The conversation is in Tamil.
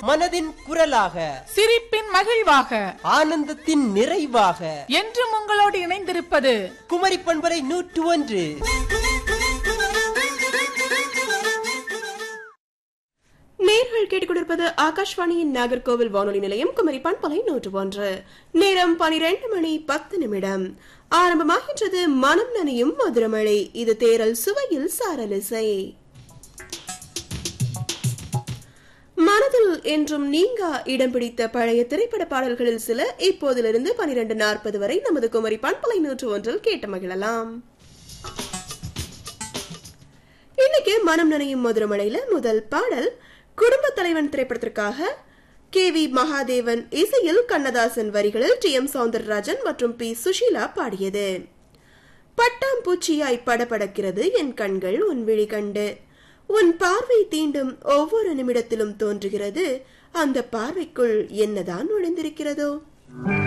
மனதின் குரலாக சிரிப்பின் மகிழ்வாக ஆனந்தத்தின் நிறைவாக என்றும் உங்களோடு இணைந்திருப்பது குமரி பண்பலை நூற்று ஒன்று நேர்கள் கேட்டுக்கொண்டிருப்பது ஆகாஷ்வாணியின் நாகர்கோவில் வானொலி நிலையம் குமரி பண்பலை நூற்று ஒன்று நேரம் பனிரெண்டு மணி பத்து நிமிடம் ஆரம்பமாகின்றது மனம் நனையும் மதுரமழை இது தேரல் சுவையில் சாரலிசை மனதில் என்றும் நீங்கா இடம் பிடித்த பழைய திரைப்பட பாடல்களில் சில இப்போதிலிருந்து பனிரெண்டு நாற்பது வரை நமது குமரி பண்பலை நூற்று ஒன்றில் கேட்டு மகிழலாம் இன்னைக்கு மனம் நனையும் மதுரமலையில முதல் பாடல் குடும்ப தலைவன் திரைப்படத்திற்காக கே வி மகாதேவன் இசையில் கண்ணதாசன் வரிகளில் டி எம் சவுந்தரராஜன் மற்றும் பி சுஷீலா பாடியது பட்டாம்பூச்சியாய் படபடக்கிறது என் கண்கள் உன் விழி கண்டு உன் பார்வை தீண்டும் ஒவ்வொரு நிமிடத்திலும் தோன்றுகிறது அந்த பார்வைக்குள் என்னதான் நுழைந்திருக்கிறதோ